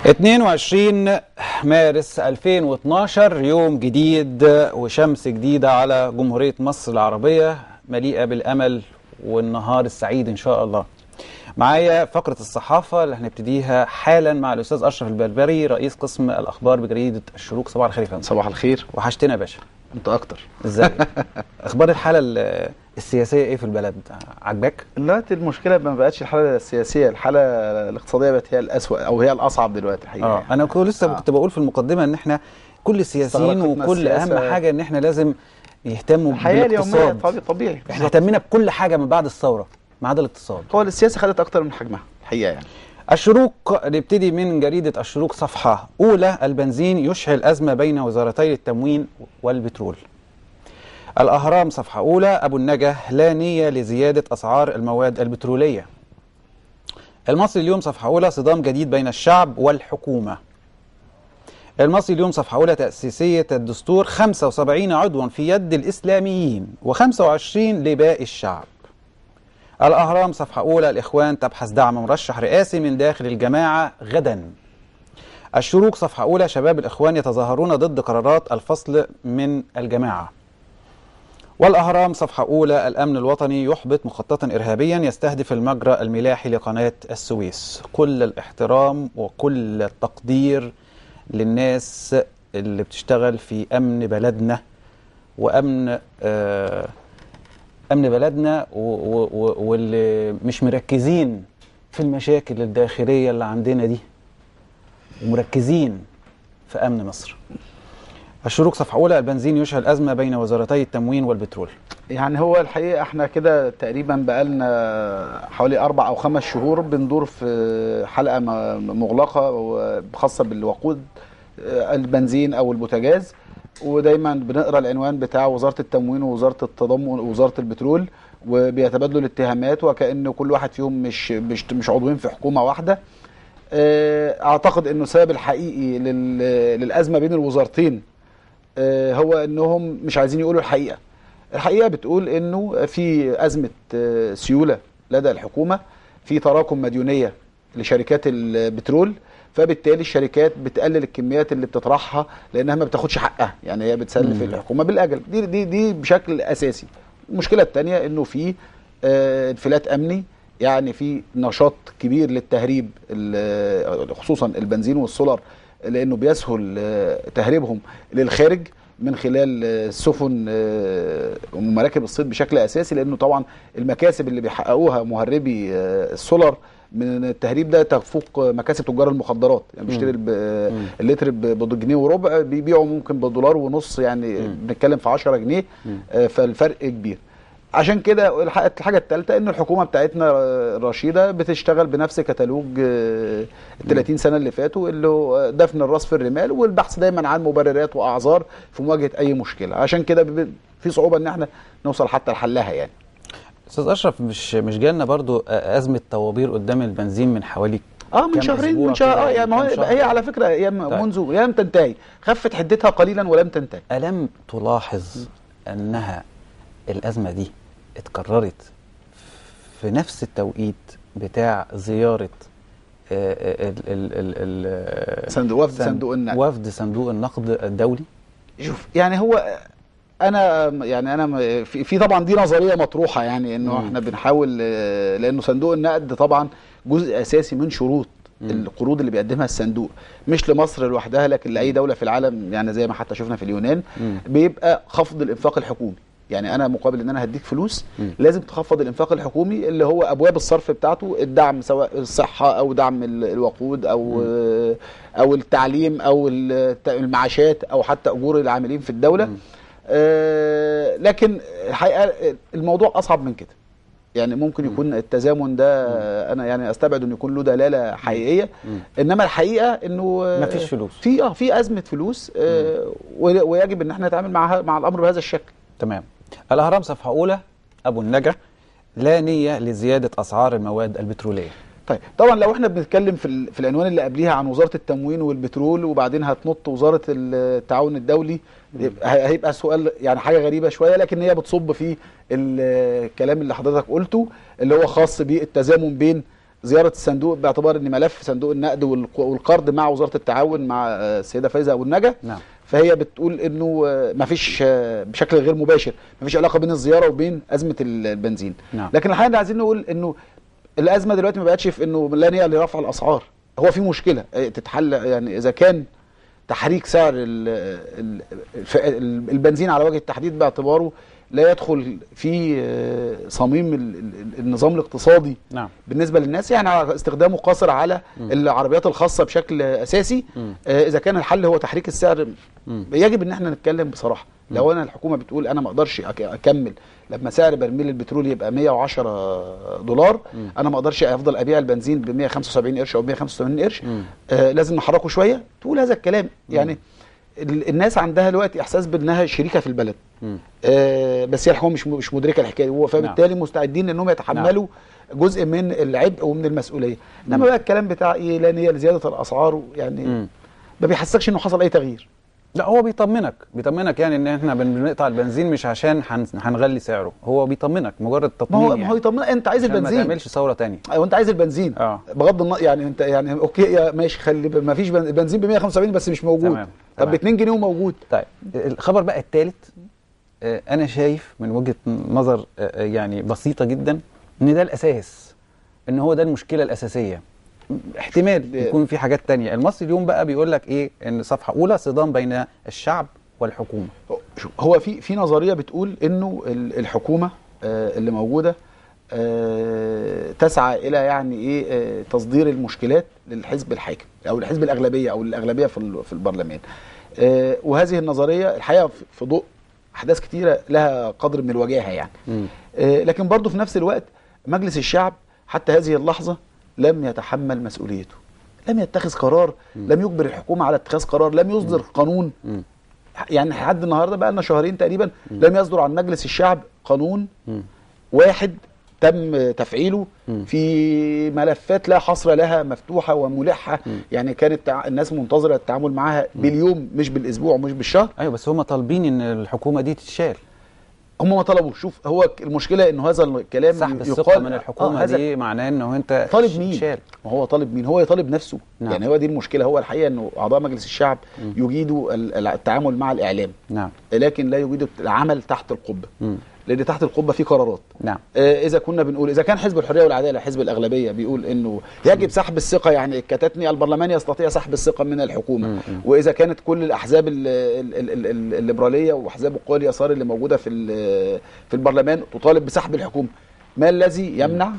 22 مارس 2012 يوم جديد وشمس جديدة على جمهورية مصر العربية مليئة بالأمل والنهار السعيد إن شاء الله معايا فقرة الصحافة اللي هنبتديها حالا مع الأستاذ أشرف البربري رئيس قسم الأخبار بجريدة الشروق صباح الخير يا فندم صباح الخير وحشتنا يا باشا انت اكتر ازيك اخبار الحاله ال- السياسيه ايه في البلد عجباك دلوقتي المشكله ما بقتش الحاله السياسيه الحاله الاقتصاديه بقت هي الاسوأ او هي الاصعب دلوقتي الحقيقه اه انا كنت لسه آه. كنت بقول في المقدمه ان احنا كل السياسيين استغرقتنا وكل اهم السياسة. حاجه ان احنا لازم يهتموا الحياه اليوميه بالاقتصاد طبيعي طبيعي احنا اهتمينا بكل حاجه من بعد الثوره ما عدا الاقتصاد هو السياسه خدت اكتر من حجمها الحقيقه يعني الشروق نبتدي من جريدة الشروق صفحة أولى البنزين يشعل أزمة بين وزارتي التموين والبترول الأهرام صفحة أولى أبو النجا لا نية لزيادة أسعار المواد البترولية المصري اليوم صفحة أولى صدام جديد بين الشعب والحكومة المصري اليوم صفحة أولى تأسيسية الدستور 75 عضوا في يد الإسلاميين و25 لباقي الشعب الأهرام صفحة أولى الإخوان تبحث دعم مرشح رئاسي من داخل الجماعة غدا الشروق صفحة أولى شباب الإخوان يتظاهرون ضد قرارات الفصل من الجماعة والأهرام صفحة أولى الأمن الوطني يحبط مخططا إرهابيا يستهدف المجرى الملاحي لقناة السويس كل الاحترام وكل التقدير للناس اللي بتشتغل في أمن بلدنا وأمن آه امن بلدنا و- و- و- واللي مش مركزين في المشاكل الداخليه اللي عندنا دي ومركزين في امن مصر الشروق صفحه اولى البنزين يشعل ازمه بين وزارتي التموين والبترول يعني هو الحقيقه احنا كده تقريبا بقالنا حوالي اربع او خمس شهور بندور في حلقه م- مغلقه و- خاصه بالوقود آه، البنزين او البوتاجاز ودايما بنقرا العنوان بتاع وزاره التموين ووزاره التضامن ووزاره البترول وبيتبادلوا الاتهامات وكأن كل واحد فيهم مش مش مش عضوين في حكومه واحده آه، اعتقد انه السبب الحقيقي لل- للازمه بين الوزارتين آه، هو انهم مش عايزين يقولوا الحقيقه الحقيقه بتقول انه في ازمه آه، سيوله لدى الحكومه في تراكم مديونيه لشركات البترول فبالتالي الشركات بتقلل الكميات اللي بتطرحها لانها ما بتاخدش حقها يعني هي بتسلف مم. الحكومه بالاجل دي دي دي بشكل اساسي المشكله الثانيه انه في آه، انفلات امني يعني في نشاط كبير للتهريب ال- خصوصا البنزين والسولار لانه بيسهل آه، تهريبهم للخارج من خلال آه، السفن آه، ومراكب الصيد بشكل اساسي لانه طبعا المكاسب اللي بيحققوها مهربي آه، السولار من التهريب ده تفوق مكاسب تجار المخدرات يعني بيشتري الب- مم. اللتر ب- بجنيه وربع بيبيعوا ممكن بدولار ونص يعني مم. بنتكلم في 10 جنيه مم. آه، فالفرق كبير عشان كده الح- الحاجه الثالثه ان الحكومه بتاعتنا آه، الرشيده بتشتغل بنفس كتالوج ال 30 سنه اللي فاتوا اللي هو دفن الراس في الرمال والبحث دايما عن مبررات واعذار في مواجهه اي مشكله عشان كده بيبقى في صعوبه ان احنا نوصل حتى لحلها يعني استاذ اشرف مش مش جالنا برضو ازمه طوابير قدام البنزين من حوالي اه من كام شهرين أسبوع من شهر كده اه يعني يعني ما هو كام شهر؟ هي على فكره هي طيب. منذ لم تنتهي خفت حدتها قليلا ولم تنتهي ألم تلاحظ أنها الأزمة دي اتكررت في نفس التوقيت بتاع زيارة آه، آه، ال- ال- ال- ال- صندوق وفد صن- صندوق النقد وفد صندوق النقد الدولي شوف يعني هو انا يعني انا م- في, في طبعا دي نظريه مطروحه يعني انه مم. احنا بنحاول آه، لانه صندوق النقد طبعا جزء اساسي من شروط مم. القروض اللي بيقدمها الصندوق مش لمصر لوحدها لكن لاي دوله في العالم يعني زي ما حتى شفنا في اليونان مم. بيبقى خفض الانفاق الحكومي يعني انا مقابل ان انا هديك فلوس مم. لازم تخفض الانفاق الحكومي اللي هو ابواب الصرف بتاعته الدعم سواء الصحه او دعم ال- الوقود او او التعليم او الت- المعاشات او حتى اجور العاملين في الدوله مم. آه لكن الحقيقه الموضوع اصعب من كده يعني ممكن يكون التزامن ده انا يعني استبعد انه يكون له دلاله حقيقيه مم. انما الحقيقه انه آه، مفيش فلوس. في اه في ازمه فلوس آه و- ويجب ان احنا نتعامل مع مع الامر بهذا الشكل تمام الأهرام صفحة أولى أبو النجا لا نية لزيادة أسعار المواد البترولية طيب طبعا لو احنا بنتكلم في ال- في العنوان اللي قبليها عن وزاره التموين والبترول وبعدين هتنط وزاره التعاون الدولي يبقى- هيبقى سؤال يعني حاجه غريبه شويه لكن هي بتصب في الكلام اللي حضرتك قلته اللي هو خاص بالتزامن بين زياره الصندوق باعتبار ان ملف صندوق النقد والق- والقرض مع وزاره التعاون مع آه، السيده فايزه ابو النجا نعم فهي بتقول انه ما فيش بشكل غير مباشر ما فيش علاقه بين الزياره وبين ازمه ال- البنزين نعم. لكن الحقيقه اللي عايزين نقول انه الازمه دلوقتي ما بقتش في انه لا نيه لرفع الاسعار هو في مشكله آه، تتحل يعني اذا كان تحريك سعر ال ال الف- ال- البنزين على وجه التحديد باعتباره لا يدخل في آه، صميم ال- ال- النظام الاقتصادي نعم بالنسبه للناس يعني على استخدامه قاصر على العربيات الخاصه بشكل اساسي مم. آه، اذا كان الحل هو تحريك السعر مم. يجب ان احنا نتكلم بصراحه لو انا الحكومه بتقول انا ما اقدرش أك- اكمل لما سعر برميل البترول يبقى 110 دولار مم. انا ما اقدرش افضل ابيع البنزين ب 175 قرش او 185 قرش مم. آه لازم نحركه شويه تقول هذا الكلام يعني ال- الناس عندها دلوقتي احساس بانها شريكه في البلد مم. آه بس هي الحكومه مش مش مدركه الحكايه دي فبالتالي مستعدين انهم يتحملوا جزء من العبء ومن المسؤوليه انما بقى الكلام بتاع ايه لا نيه لزياده الاسعار يعني مم. ما بيحسكش انه حصل اي تغيير لا هو بيطمنك بيطمنك يعني ان احنا بن- بنقطع البنزين مش عشان هن- هنغلي سعره هو بيطمنك مجرد ما تطمين هو يعني. ما هو يطمن انت عايز عشان ما البنزين تعملش ثوره تانية ايوه انت عايز البنزين اه بغض النظر يعني انت يعني اوكي يا ماشي خلي ما فيش بن- بنزين ب 175 بس مش موجود تمام، طب ب تمام. 2 جنيه وموجود طيب الخبر بقى الثالث انا شايف من وجهه نظر آه، آه، يعني بسيطه جدا ان ده الاساس ان هو ده المشكله الاساسيه احتمال يكون في حاجات تانية المصري اليوم بقى بيقول لك ايه ان صفحه اولى صدام بين الشعب والحكومه شوف، هو في في نظريه بتقول انه ال- الحكومه آه، اللي موجوده آه، تسعى الى يعني ايه آه، تصدير المشكلات للحزب الحاكم او الحزب الاغلبيه او الاغلبيه في ال- في البرلمان آه، وهذه النظريه الحقيقه في- في ضوء احداث كتيره لها قدر من الوجاهه يعني آه، لكن برضه في نفس الوقت مجلس الشعب حتى هذه اللحظة لم يتحمل مسؤوليته لم يتخذ قرار لم يجبر الحكومة على اتخاذ قرار لم يصدر قانون مم. يعني لحد النهارده بقى لنا شهرين تقريبا لم يصدر عن مجلس الشعب قانون مم. واحد تم تفعيله مم. في ملفات لا حصر لها مفتوحه وملحه مم. يعني كانت تع- الناس منتظره التعامل معاها باليوم مش بالاسبوع ومش بالشهر ايوه بس هم طالبين ان الحكومه دي تتشال هم ما طلبوش شوف هو ك- المشكله انه هذا الكلام سحب ي- الثقه من الحكومه آه هذا دي معناه انه انت طالب مين؟ تشال ما هو طالب مين؟ هو يطالب نفسه نعم. يعني هو دي المشكله هو الحقيقه انه اعضاء مجلس الشعب مم. يجيدوا ال- ال- التعامل مع الاعلام نعم لكن لا يجيدوا العمل تحت القبه مم. لان تحت القبه في قرارات نعم آه، اذا كنا بنقول اذا كان حزب الحريه والعداله حزب الاغلبيه بيقول انه يجب سحب الثقه يعني كتتني البرلمان يستطيع سحب الثقه من الحكومه مم. مم. واذا كانت كل الاحزاب ال- ال- ال- ال- ال- الليبراليه واحزاب القوى اليسار اللي موجوده في ال- في البرلمان تطالب بسحب الحكومه ما الذي يمنع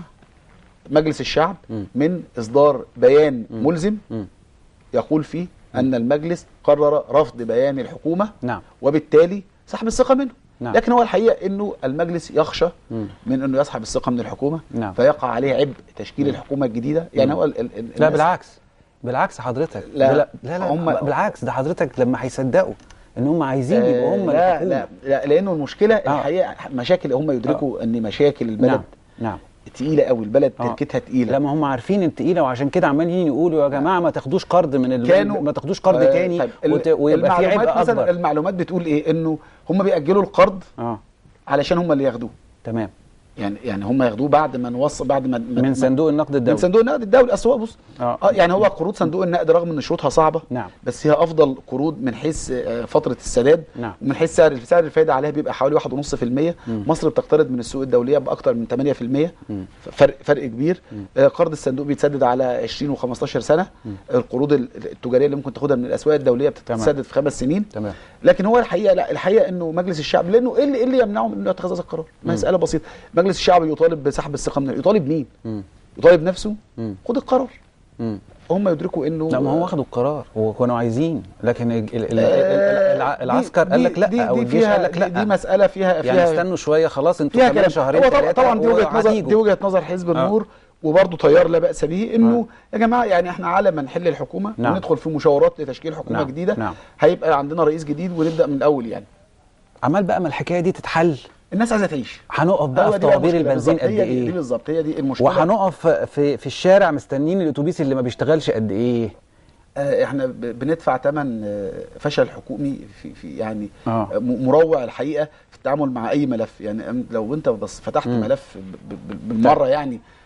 مجلس الشعب مم. من اصدار بيان مم. ملزم مم. يقول فيه ان المجلس قرر رفض بيان الحكومه نعم وبالتالي سحب الثقه منه نعم. لكن هو الحقيقه انه المجلس يخشى مم. من انه يسحب الثقه من الحكومه نعم. فيقع عليه عبء تشكيل الحكومه الجديده يعني مم. هو ال ال ال لا الناس- بالعكس بالعكس حضرتك لا. لا لا, لا هم- بالعكس ده حضرتك لما هيصدقوا ان هم عايزين يبقوا هم آه لا الحكومة. لا لا لانه المشكله آه. الحقيقه مشاكل هم يدركوا ان مشاكل البلد نعم نعم تقيله قوي البلد آه. تركتها تقيله لا ما هم عارفين ان تقيله وعشان كده عمالين يقولوا يا جماعه ما تاخدوش قرض من ال... كانوا ما تاخدوش قرض آه، تاني طيب، ال- وت... ويبقى في المعلومات عبء مثلا اكبر المعلومات بتقول ايه انه هم بيأجلوا القرض اه علشان هم اللي ياخدوه تمام يعني يعني هم ياخدوه بعد ما نوصل بعد ما ما- من ما- صندوق النقد من الدولي صندوق النقد الدولي اصل هو بص آه. اه يعني هو قروض صندوق النقد رغم ان شروطها صعبه نعم بس هي افضل قروض من حيث آه، فتره السداد نعم ومن حيث سعر سعر الفائده عليها بيبقى حوالي 1.5% مم. مصر بتقترض من السوق الدوليه باكثر من 8% مم. فرق فرق كبير مم. آه، قرض الصندوق بيتسدد على 20 و15 سنه مم. القروض ال- التجاريه اللي ممكن تاخدها من الاسواق الدوليه بتتسدد في خمس سنين تمام لكن هو الحقيقه لا الحقيقه انه مجلس الشعب لانه ايه اللي, إيه اللي يمنعه من انه يتخذ هذا القرار؟ مم. مساله بسيطه مجلس الشعب يطالب بسحب الثقه من يطالب مين؟ مم. يطالب نفسه مم. خد القرار مم. هم يدركوا انه لا ما هو واخدوا القرار وكانوا عايزين لكن ال... ال... ال... آه، الع- دي- العسكر قال دي- لك لا دي- او دي الجيش فيها قال لك لا دي, دي مساله فيها يعني فيها استنوا شويه خلاص انتوا فيها كمان كلام شهرين هو طبعا, ثلاثة طبعا دي وجهه نظر وهتيجوا. دي وجهه نظر حزب آه. النور وبرضه تيار لا باس به انه يا جماعه يعني احنا على ما نحل الحكومه نعم. وندخل في مشاورات لتشكيل حكومه نعم. جديده نعم. هيبقى عندنا رئيس جديد ونبدا من الاول يعني عمال بقى ما الحكايه دي تتحل الناس عايزه تعيش هنقف بقى هو في دي بقى طوابير المشكلة. البنزين بالظبط. قد هي دي- دي ايه بالظبط هي دي المشكله وهنقف في في الشارع مستنيين الاتوبيس اللي ما بيشتغلش قد ايه آه، احنا ب- بندفع ثمن فشل حكومي في في يعني اه م- مروع الحقيقه في التعامل مع اي ملف يعني أم- لو انت بس فتحت مم. ملف ب- ب- بالمره يعني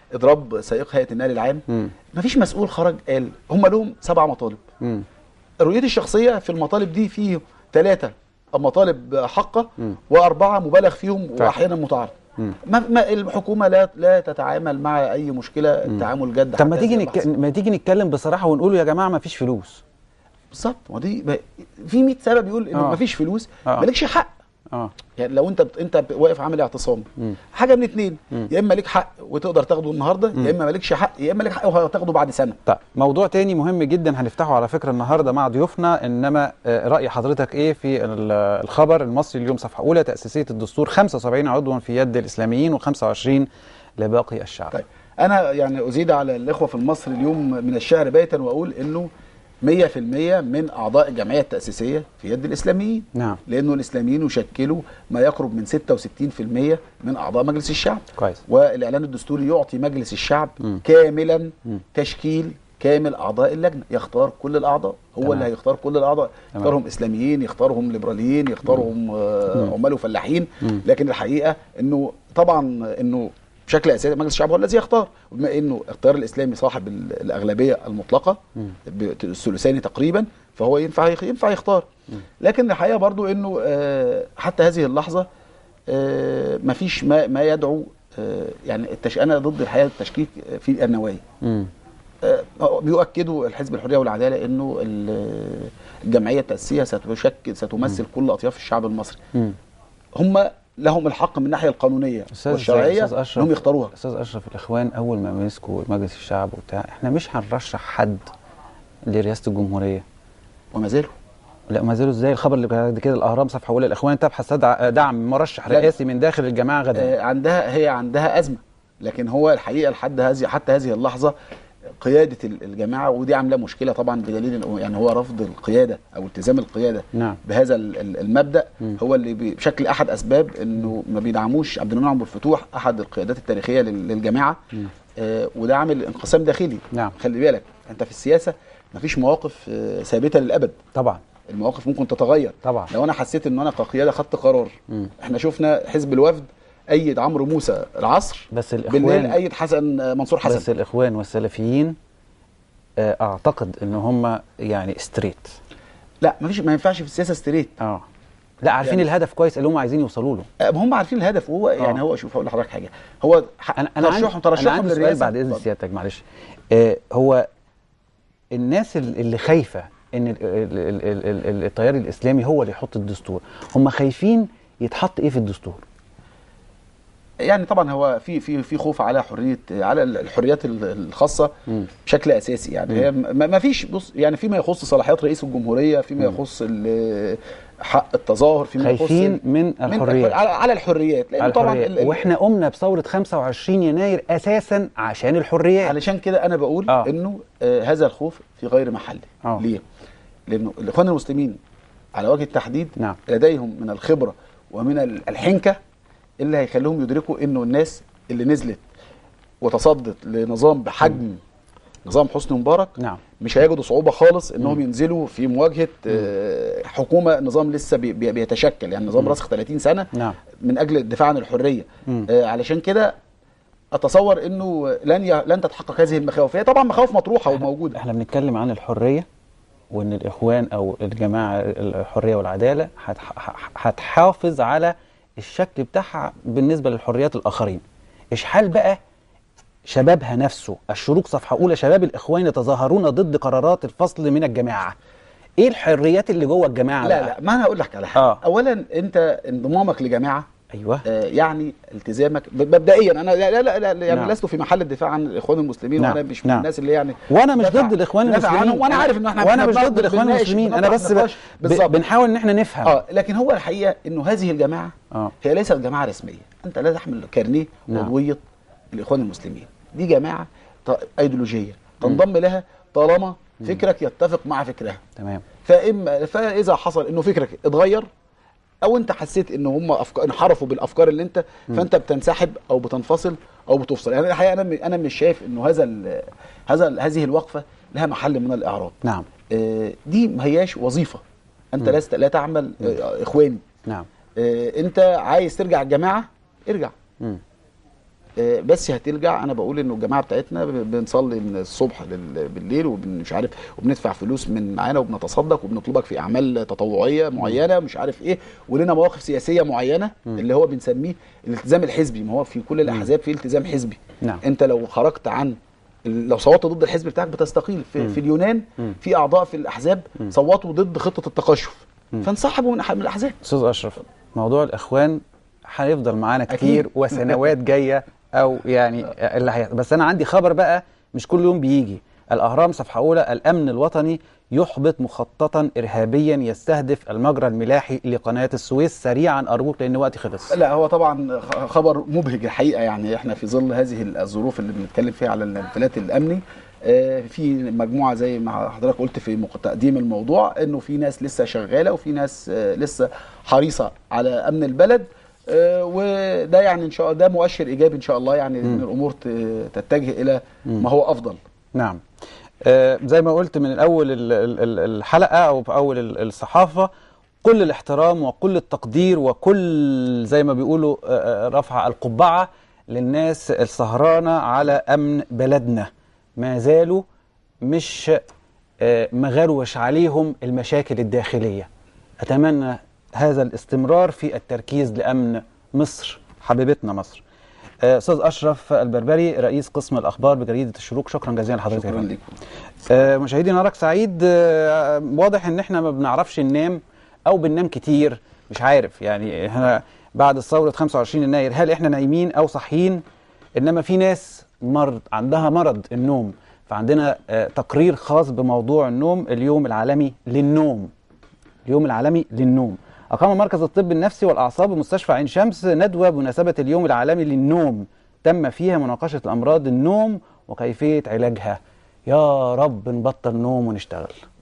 اضراب سائق هيئه النقل العام مم. مفيش مسؤول خرج قال هم لهم سبع مطالب مم. رؤيتي الشخصيه في المطالب دي فيه ثلاثه مطالب حقه مم. واربعه مبالغ فيهم فعلا. واحيانا متعارض مم. ما ما الحكومه لا لا تتعامل مع اي مشكله تعامل جد طب حتى ما تيجي هذه نك... اللحظة. ما تيجي نتكلم بصراحه ونقول يا جماعه ما فيش فلوس بالظبط ما دي ما- في 100 سبب يقول انه آه. مفيش فلوس آه. مالكش حق اه يعني لو انت بت... انت واقف عامل اعتصام مم. حاجه من اتنين مم. يا اما ليك حق وتقدر تاخده النهارده يا اما مالكش حق يا اما ليك حق وهتاخده بعد سنه طيب موضوع تاني مهم جدا هنفتحه على فكره النهارده مع ضيوفنا انما آه، راي حضرتك ايه في ال- الخبر المصري اليوم صفحه اولى تاسيسيه الدستور 75 عضوا في يد الاسلاميين و25 لباقي الشعب طيب انا يعني ازيد على الاخوه في مصر اليوم من الشهر بيتا واقول انه 100% من اعضاء الجمعيه التاسيسيه في يد الاسلاميين نعم لانه الاسلاميين يشكلوا ما يقرب من 66% من اعضاء مجلس الشعب كويس والاعلان الدستوري يعطي مجلس الشعب مم. كاملا مم. تشكيل كامل اعضاء اللجنه يختار كل الاعضاء هو تمام. اللي هيختار كل الاعضاء تمام. يختارهم اسلاميين يختارهم ليبراليين يختارهم آه، عمال وفلاحين مم. لكن الحقيقه انه طبعا انه بشكل اساسي مجلس الشعب هو الذي يختار وبما انه اختيار الاسلامي صاحب ال- الاغلبيه المطلقه مم. ب- الثلثين تقريبا فهو ينفع يخ- ينفع يختار لكن الحقيقه برضو انه آه، حتى هذه اللحظه آه، مفيش ما ما يدعو آه، يعني التش... انا ضد الحقيقه التشكيك في النوايا مم. آه، بيؤكدوا الحزب الحريه والعداله انه ال- الجمعيه التاسيسيه ستشكل ستمثل كل اطياف الشعب المصري مم. هم لهم الحق من الناحيه القانونيه أستاذ- والشرعيه أستاذ أشرف. انهم يختاروها استاذ اشرف الاخوان اول ما مسكوا مجلس الشعب وبتاع احنا مش هنرشح حد لرئاسه الجمهوريه وما زالوا لا ما زالوا ازاي الخبر اللي بعد كده الاهرام صفحه اولى الاخوان تبحث تدع- دعم مرشح لا. رئاسي من داخل الجماعه غدا آه، عندها هي عندها ازمه لكن هو الحقيقه لحد هذه حتى هذه اللحظه قياده ال- الجماعه ودي عامله مشكله طبعا بدليل إنه يعني هو رفض القياده او التزام القياده نعم بهذا ال- ال- المبدا مم. هو اللي بي- بشكل احد اسباب انه ما بيدعموش عبد المنعم أبو الفتوح احد القيادات التاريخيه لل- للجماعه مم. آه وده عامل انقسام داخلي نعم خلي بالك انت في السياسه مفيش مواقف آه، ثابته للابد طبعا المواقف ممكن تتغير طبعا لو انا حسيت ان انا كقياده خدت قرار مم. احنا شفنا حزب الوفد ايد عمرو موسى العصر بس بالليل الاخوان ايد حسن آه، منصور حسن بس الاخوان والسلفيين آه، اعتقد ان هم يعني ستريت لا مفيش ما ينفعش في السياسه ستريت اه لا عارفين يعني- الهدف كويس اللي هم عايزين يوصلوا له آه، هم عارفين الهدف وهو يعني آه. هو شوف هقول لحضرتك حاجه هو ح- انا انا عندي ترشحهم انا ترشحهم عندي سؤال للرئاسه بعد اذن اتفضل. سيادتك معلش آه هو الناس ال- اللي خايفه ان ال- ال- ال- ال- ال- ال- التيار الاسلامي هو اللي يحط الدستور هم خايفين يتحط ايه في الدستور يعني طبعا هو في في في خوف على حريه على الحريات ال- الخاصه مم. بشكل اساسي يعني هي ما ما فيش بص يعني فيما يخص صلاحيات رئيس الجمهوريه فيما مم. يخص ال- حق التظاهر فيما يخص خايفين ال- من من الحريات على, على الحريات لان على طبعا الحريات. ال- ال- واحنا قمنا بثوره 25 يناير اساسا عشان الحريات علشان كده انا بقول آه. انه آه هذا الخوف في غير محله آه. ليه؟ لانه الاخوان المسلمين على وجه التحديد نعم لديهم من الخبره ومن ال- الحنكه اللي هيخليهم يدركوا انه الناس اللي نزلت وتصدت لنظام بحجم نظام حسني مبارك نعم مش هيجدوا صعوبه خالص انهم مم. ينزلوا في مواجهه آه، حكومه نظام لسه بي- بي- بيتشكل يعني نظام مم. راسخ 30 سنه نعم من اجل الدفاع عن الحريه مم. آه، علشان كده اتصور انه لن ي... لن تتحقق هذه المخاوف هي طبعا مخاوف مطروحه وموجوده احنا بنتكلم عن الحريه وان الاخوان او الجماعه الحريه والعداله هتح- هتحافظ على الشكل بتاعها بالنسبه للحريات الاخرين اشحال بقى شبابها نفسه الشروق صفحه اولى شباب الاخوان يتظاهرون ضد قرارات الفصل من الجماعه ايه الحريات اللي جوه الجماعه لا بقى؟ لا ما انا هقول لك على حاجه آه. اولا انت انضمامك لجماعه ايوه آه، يعني التزامك ب- مبدئيا انا لا لا لا, لا يعني نعم. لست في محل الدفاع عن الاخوان المسلمين نعم. وانا مش من نعم. الناس اللي يعني وانا مش دافع- ضد الاخوان دافع المسلمين عنهم، وانا عارف ان احنا وانا إحنا مش ضد الاخوان بنناقش- المسلمين انا بنطرح بس ب... نقاش. ب... بالظبط. بنحاول ان احنا نفهم اه لكن هو الحقيقه انه هذه الجماعه اه هي ليست جماعه رسميه انت لا تحمل كارنيه نعم. عضويه الاخوان المسلمين دي جماعه ط- ايديولوجيه تنضم لها طالما فكرك يتفق مع فكرها تمام فاما فاذا حصل انه فكرك اتغير او انت حسيت ان هم أفكار انحرفوا بالافكار اللي انت فانت بتنسحب او بتنفصل او بتفصل يعني الحقيقه انا م- انا مش شايف انه هذا ال هذا ال هذه الوقفه لها محل من الاعراب نعم آه، دي ما هياش وظيفه انت مم. لست لا تعمل آه، اخواني نعم آه، انت عايز ترجع الجماعه ارجع مم. آه، بس هترجع انا بقول انه الجماعه بتاعتنا ب- بنصلي من الصبح لل- بالليل ومش عارف وبندفع فلوس من معانا وبنتصدق وبنطلبك في اعمال تطوعيه معينه مش عارف ايه ولنا مواقف سياسيه معينه اللي هو بنسميه الالتزام الحزبي ما هو في كل الاحزاب في التزام حزبي نعم. انت لو خرجت عن لو صوتت ضد الحزب بتاعك بتستقيل في, في اليونان في اعضاء في الاحزاب صوتوا ضد خطه التقشف فانسحبوا من أح- من الاحزاب استاذ اشرف موضوع الاخوان هيفضل معانا أكيد. كتير وسنوات جايه او يعني اللي هي بس انا عندي خبر بقى مش كل يوم بيجي الاهرام صفحه اولى الامن الوطني يحبط مخططا ارهابيا يستهدف المجرى الملاحي لقناه السويس سريعا ارجوك لان وقتي خلص لا هو طبعا خ- خبر مبهج الحقيقه يعني احنا في ظل هذه الظروف اللي بنتكلم فيها على الانفلات الامني آه، في مجموعه زي ما حضرتك قلت في مق- تقديم الموضوع انه في ناس لسه شغاله وفي ناس آه، لسه حريصه على امن البلد آه، وده يعني ان شاء الله ده مؤشر ايجابي ان شاء الله يعني ان الامور ت- تتجه الى ما هو افضل نعم آه زي ما قلت من اول ال- ال- ال- الحلقه او في اول ال- الصحافه كل الاحترام وكل التقدير وكل زي ما بيقولوا آه، آه، رفع القبعه للناس السهرانه على امن بلدنا ما زالوا مش آه، مغروش عليهم المشاكل الداخليه اتمنى هذا الاستمرار في التركيز لامن مصر حبيبتنا مصر آه، استاذ اشرف البربري رئيس قسم الاخبار بجريده الشروق شكرا جزيلا لحضرتك يا شكرا فندم. لكم آه، مشاهدي نهارك سعيد آه، واضح ان احنا ما بنعرفش ننام او بننام كتير مش عارف يعني احنا بعد ثوره 25 يناير هل احنا نايمين او صاحيين انما في ناس مرض عندها مرض النوم فعندنا آه، تقرير خاص بموضوع النوم اليوم العالمي للنوم اليوم العالمي للنوم أقام مركز الطب النفسي والأعصاب بمستشفى عين شمس ندوة بمناسبة اليوم العالمي للنوم تم فيها مناقشة الأمراض النوم وكيفية علاجها يا رب نبطل نوم ونشتغل